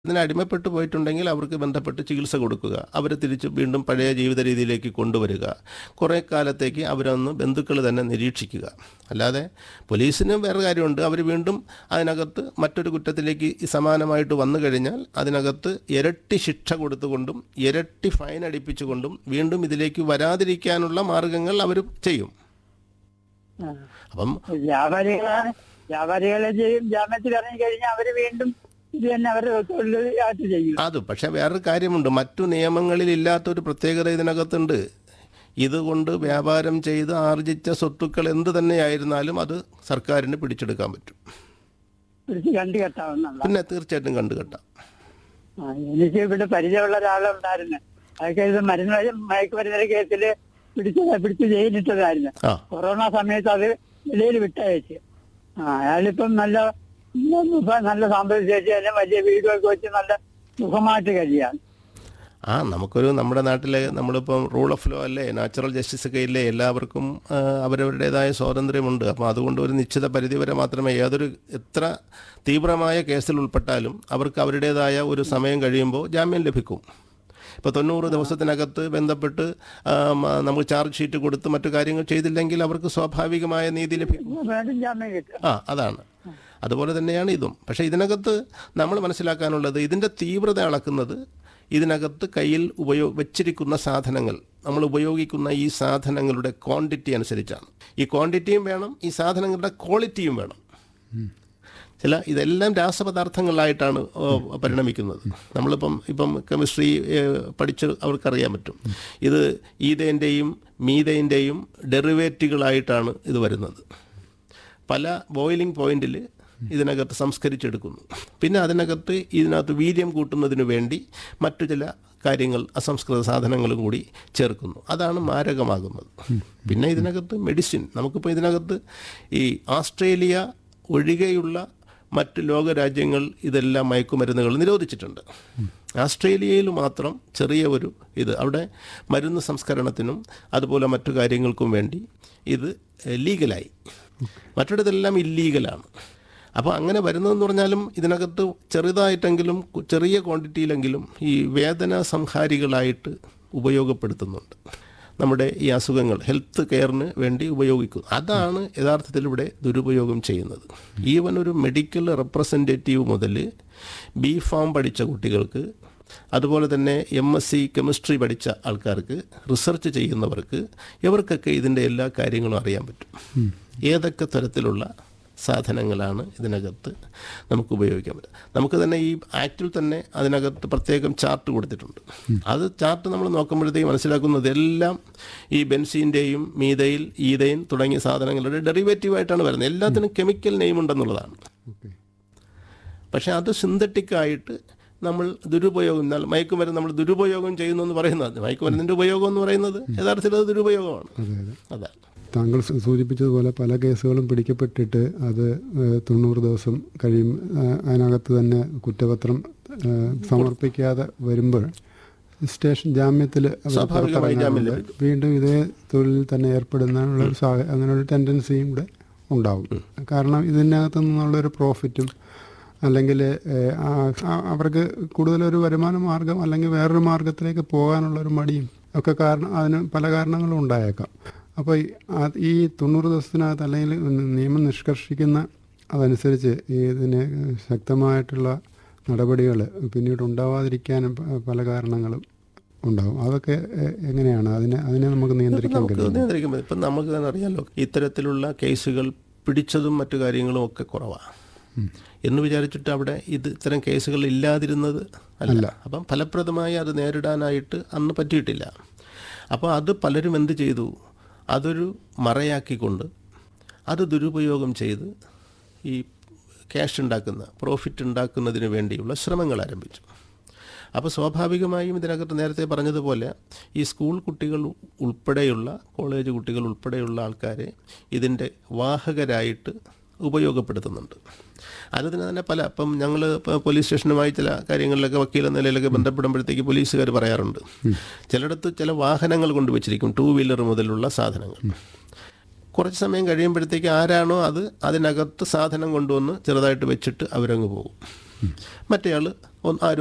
ഇതിന് അടിമപ്പെട്ടു പോയിട്ടുണ്ടെങ്കിൽ അവർക്ക് ബന്ധപ്പെട്ട് ചികിത്സ കൊടുക്കുക അവരെ തിരിച്ച് വീണ്ടും പഴയ ജീവിത രീതിയിലേക്ക് കൊണ്ടുവരിക കുറേ കാലത്തേക്ക് അവരൊന്ന് ബന്ധുക്കൾ തന്നെ നിരീക്ഷിക്കുക അല്ലാതെ പോലീസിന് വേറെ കാര്യമുണ്ട് അവർ വീണ്ടും അതിനകത്ത് മറ്റൊരു കുറ്റത്തിലേക്ക് ഈ സമാനമായിട്ട് വന്നു കഴിഞ്ഞാൽ അതിനകത്ത് ഇരട്ടി ശിക്ഷ കൊടുത്തുകൊണ്ടും ഇരട്ടി ഫൈൻ അടിപ്പിച്ചുകൊണ്ടും വീണ്ടും ഇതിലേക്ക് വരാതിരിക്കാനുള്ള മാർഗങ്ങൾ അവർ ചെയ്യും ആ. അപ്പം വ്യാപാരികളാണ് വ്യാപാരികളെ ചെയ്യും ജാമ്യത്തിൽ ഇറങ്ങി കഴിഞ്ഞാൽ അവര് വീണ്ടും ഇത് തന്നെ അവരുടെ തൊഴിലായിട്ട് ചെയ്യും അത് പക്ഷെ വേറൊരു കാര്യമുണ്ട് മറ്റു നിയമങ്ങളിൽ ഇല്ലാത്തൊരു പ്രത്യേകത ഇതിനകത്തുണ്ട് ഇതുകൊണ്ട് വ്യാപാരം ചെയ്ത് ആർജിച്ച സ്വത്തുക്കൾ എന്ത് തന്നെയായിരുന്നാലും അത് സർക്കാരിന് പിടിച്ചെടുക്കാൻ പറ്റും പിടിച്ച് കണ്ടു കെട്ടാവുന്നതാണ് പിന്നെ തീർച്ചയായിട്ടും കണ്ടുകെട്ടാം ആ, എനിക്ക് ഇവിടെ പരിചയമുള്ള ഒരാളുണ്ടായിരുന്നു അതൊക്കെ ഇത് മരുന്ന് വഴി- മയക്കുമരുന്നിന്റെ കേസിൽ പിടിച്ച് പിടിച്ച് ജയിലിട്ടതായിരുന്നു ആ കൊറോണ സമയത്ത് അത് വെളിയിൽ വിട്ടയച്ച് ആ അയാളിപ്പം നല്ല നല്ല സാമ്പത്തിക ശേഷി തന്നെ വലിയ വീടൊക്കെ വെച്ച് നല്ല സുഖമായിട്ട് കഴിയാണ് ആ നമുക്കൊരു നമ്മുടെ നാട്ടിലെ നമ്മളിപ്പം റൂൾ ഓഫ് ലോ അല്ലേ നാച്ചുറൽ ജസ്റ്റിസ് ഒക്കെ ഇല്ലേ എല്ലാവർക്കും ആ, അവരവരുടേതായ സ്വാതന്ത്ര്യമുണ്ട് അപ്പോൾ അതുകൊണ്ട് ഒരു നിശ്ചിത പരിധി വരെ മാത്രമേ ഏതൊരു എത്ര തീവ്രമായ കേസിൽ ഉൾപ്പെട്ടാലും അവർക്ക് അവരുടേതായ ഒരു സമയം കഴിയുമ്പോൾ ജാമ്യം ലഭിക്കും ഇപ്പോൾ തൊണ്ണൂറ് ദിവസത്തിനകത്ത് ബന്ധപ്പെട്ട് ആ, മ- നമുക്ക് ചാർജ് ഷീറ്റ് കൊടുത്ത് മറ്റു കാര്യങ്ങൾ ചെയ്തില്ലെങ്കിൽ അവർക്ക് സ്വാഭാവികമായ നീതി ലഭിക്കും വീണ്ടും ജാമ്യം കിട്ടും ആ അതാണ് അതുപോലെ തന്നെയാണ് ഇതും പക്ഷേ ഇതിനകത്ത് നമ്മൾ മനസ്സിലാക്കാനുള്ളത് ഇതിൻ്റെ തീവ്രത അളക്കുന്നത് ഇതിനകത്ത് കയ്യിൽ ഉപയോ വെച്ചിരിക്കുന്ന സാധനങ്ങൾ നമ്മൾ ഉപയോഗിക്കുന്ന ഈ സാധനങ്ങളുടെ ക്വാണ്ടിറ്റി അനുസരിച്ചാണ് ഈ ക്വാണ്ടിറ്റിയും വേണം ഈ സാധനങ്ങളുടെ ക്വാളിറ്റിയും വേണം ചില ഇതെല്ലാം രാസപദാർത്ഥങ്ങളായിട്ടാണ് ഓ, പരിണമിക്കുന്നത് നമ്മളിപ്പം ഇപ്പം കെമിസ്ട്രി ഏഹ്, പഠിച്ച് അവർക്കറിയാൻ പറ്റും ഇത് ഈതേൻ്റെയും മീതേൻ്റെയും ഡെറിവേറ്റുകളായിട്ടാണ് ഇത് വരുന്നത് പല ബോയിലിംഗ് പോയിന്റിൽ ഇതിനകത്ത് സംസ്കരിച്ചെടുക്കുന്നു പിന്നെ അതിനകത്ത് ഇതിനകത്ത് വീര്യം കൂട്ടുന്നതിന് വേണ്ടി മറ്റു ചില കാര്യങ്ങൾ അസംസ്കൃത സാധനങ്ങളും കൂടി ചേർക്കുന്നു അതാണ് മാരകമാകുന്നത് പിന്നെ ഇതിനകത്ത് മെഡിസിൻ നമുക്കിപ്പോൾ ഇതിനകത്ത് ഈ ഓസ്ട്രേലിയ ഒഴികെയുള്ള മറ്റ് ലോകരാജ്യങ്ങൾ ഇതെല്ലാം മയക്കുമരുന്നുകൾ നിരോധിച്ചിട്ടുണ്ട് ഓസ്ട്രേലിയയിൽ മാത്രം ചെറിയ ഒരു ഇത് അവിടെ മരുന്ന് സംസ്കരണത്തിനും അതുപോലെ മറ്റു കാര്യങ്ങൾക്കും വേണ്ടി ഇത് ലീഗലായി മറ്റിടത്തെല്ലാം ഇല്ലീഗലാണ് അപ്പോൾ അങ്ങനെ വരുന്നതെന്ന് പറഞ്ഞാലും ഇതിനകത്ത് ചെറുതായിട്ടെങ്കിലും കു- ചെറിയ ക്വാണ്ടിറ്റിയിലെങ്കിലും ഈ വേദന സംഹാരികളായിട്ട് ഉപയോഗപ്പെടുത്തുന്നുണ്ട് നമ്മുടെ ഈ അസുഖങ്ങൾ ഹെൽത്ത് കെയറിന് വേണ്ടി ഉപയോഗിക്കും അതാണ് യഥാർത്ഥത്തിൽ ഇവിടെ ദുരുപയോഗം ചെയ്യുന്നത് ഈവൻ ഒരു മെഡിക്കൽ റെപ്രസെൻറ്റേറ്റീവ് മുതൽ ബി ഫാം പഠിച്ച കുട്ടികൾക്ക് അതുപോലെ തന്നെ എം എസ് സി കെമിസ്ട്രി പഠിച്ച ആൾക്കാർക്ക് റിസർച്ച് ചെയ്യുന്നവർക്ക് ഇവർക്കൊക്കെ ഇതിൻ്റെ എല്ലാ കാര്യങ്ങളും അറിയാൻ പറ്റും ഏതൊക്കെ തരത്തിലുള്ള സാധനങ്ങളാണ് ഇതിനകത്ത് നമുക്ക് ഉപയോഗിക്കാൻ പറ്റുക നമുക്ക് തന്നെ ഈ ആക്റ്റിൽ തന്നെ അതിനകത്ത് പ്രത്യേകം ചാർട്ട് കൊടുത്തിട്ടുണ്ട് അത് ചാർട്ട് നമ്മൾ നോക്കുമ്പോഴത്തേക്ക് മനസ്സിലാക്കുന്നത് എല്ലാം ഈ ബെൻസീൻ്റെയും മീതയിൽ ഈതയിൽ തുടങ്ങിയ സാധനങ്ങളുടെ ഡെറിവേറ്റീവ് ആയിട്ടാണ് വരുന്നത് എല്ലാത്തിനും കെമിക്കൽ നെയിം ഉണ്ടെന്നുള്ളതാണ് ഓക്കെ പക്ഷേ അത് സിന്തറ്റിക് ആയിട്ട് നമ്മൾ ദുരുപയോഗം എന്നാൽ മയക്കുമരുന്ന് നമ്മൾ ദുരുപയോഗം ചെയ്യുന്നു എന്ന് പറയുന്നത് മയക്കുമരുന്നിൻ്റെ ഉപയോഗം എന്ന് പറയുന്നത് യഥാർത്ഥത്തിൽ അത് ദുരുപയോഗമാണ് അതെ അതെ അതാണ് താങ്കൾ സൂ- സൂചിപ്പിച്ചതുപോലെ പല കേസുകളും പിടിക്കപ്പെട്ടിട്ട് അത് ഏഹ്, തൊണ്ണൂറ് ദിവസം കഴിയും ഏഹ്, അതിനകത്ത് തന്നെ കുറ്റപത്രം ഏഹ്, സമർപ്പിക്കാതെ വരുമ്പോൾ സ്റ്റേഷൻ ജാമ്യത്തിൽ അവർ സ്വാഭാവികമായി ജാമ്യം പുറത്തിറങ്ങാറുണ്ട്. വീണ്ടും ഇതേ തൊഴിലിൽ തന്നെ ഏർപ്പെടുന്നതിനുള്ള ഒരു സാഹ അങ്ങനെ ഒരു ടെൻഡൻസിയും കൂടെ ഉണ്ടാവും കാരണം ഇതിനകത്ത് നിന്നുള്ളൊരു പ്രോഫിറ്റും അല്ലെങ്കിൽ ഏഹ്, ആ- ആ- അവർക്ക് കൂടുതലൊരു വരുമാന മാർഗം അല്ലെങ്കിൽ വേറൊരു മാർഗത്തിലേക്ക് പോകാനുള്ള ഒരു മടിയും ഒക്കെ കാരണം അതിന് പല കാരണങ്ങളും ഉണ്ടായേക്കാം അപ്പോൾ ഈ ആ- ഈ തൊണ്ണൂറ് ദിവസത്തിനകത്ത് അല്ലെങ്കിൽ നിയമം നിഷ്കർഷിക്കുന്ന അതനുസരിച്ച് ഈ ഇതിന് ശക്തമായിട്ടുള്ള നടപടികൾ പിന്നീട് ഉണ്ടാവാതിരിക്കാനും പ- പല കാരണങ്ങളും ഉണ്ടാവും അതൊക്കെ എ- എങ്ങനെയാണ് അതിനെ അതിനെ നമുക്ക് നിയന്ത്രിക്കാൻ നമുക്ക് കഴിയും നിയന്ത്രിക്കാൻ പറ്റും ഇപ്പം നമുക്ക് തന്നെ അറിയാമല്ലോ ഇത്തരത്തിലുള്ള കേസുകൾ പിടിച്ചതും മറ്റു കാര്യങ്ങളും ഒക്കെ കുറവാണ് എന്ന് വിചാരിച്ചിട്ട് അവിടെ ഇത് ഇത്തരം കേസുകൾ ഇല്ലാതിരുന്നത് അല്ല അപ്പം ഫലപ്രദമായി അത് നേരിടാനായിട്ട് അന്ന് പറ്റിയിട്ടില്ല അപ്പോൾ അത് പലരും എന്ത് ചെയ്തു അതൊരു മറയാക്കിക്കൊണ്ട് അത് ദുരുപയോഗം ചെയ്ത് ഈ ക്യാഷ് ഉണ്ടാക്കുന്ന പ്രോഫിറ്റ് ഉണ്ടാക്കുന്നതിന് വേണ്ടിയുള്ള ശ്രമങ്ങൾ ആരംഭിച്ചു അപ്പോൾ സ്വാഭാവികമായും ഇതിനകത്ത് നേരത്തെ പറഞ്ഞതുപോലെ ഈ സ്കൂൾ കുട്ടികൾ ഉൾപ്പെടെയുള്ള കോളേജ് കുട്ടികൾ ഉൾപ്പെടെയുള്ള ആൾക്കാരെ ഇതിൻ്റെ വാഹകരായിട്ട് ഉപയോഗപ്പെടുത്തുന്നുണ്ട് അതിന് തന്നെ പല ഇപ്പം ഞങ്ങൾ പോലീസ് സ്റ്റേഷനുമായി ചില കാര്യങ്ങളിലൊക്കെ വക്കീൽ എന്ന നിലയിലൊക്കെ ബന്ധപ്പെടുമ്പോഴത്തേക്ക് പോലീസുകാർ പറയാറുണ്ട് ചിലയിടത്ത് ചില വാഹനങ്ങൾ കൊണ്ടുവച്ചിരിക്കും ടൂ വീലർ മുതലുള്ള സാധനങ്ങൾ കുറച്ച് സമയം കഴിയുമ്പോഴത്തേക്ക് ആരാണോ അത് അതിനകത്ത് സാധനം കൊണ്ടുവന്ന് ചെറുതായിട്ട് വെച്ചിട്ട് അവരങ്ങ് പോകും മറ്റേയാൾ ഒന്ന് ആരും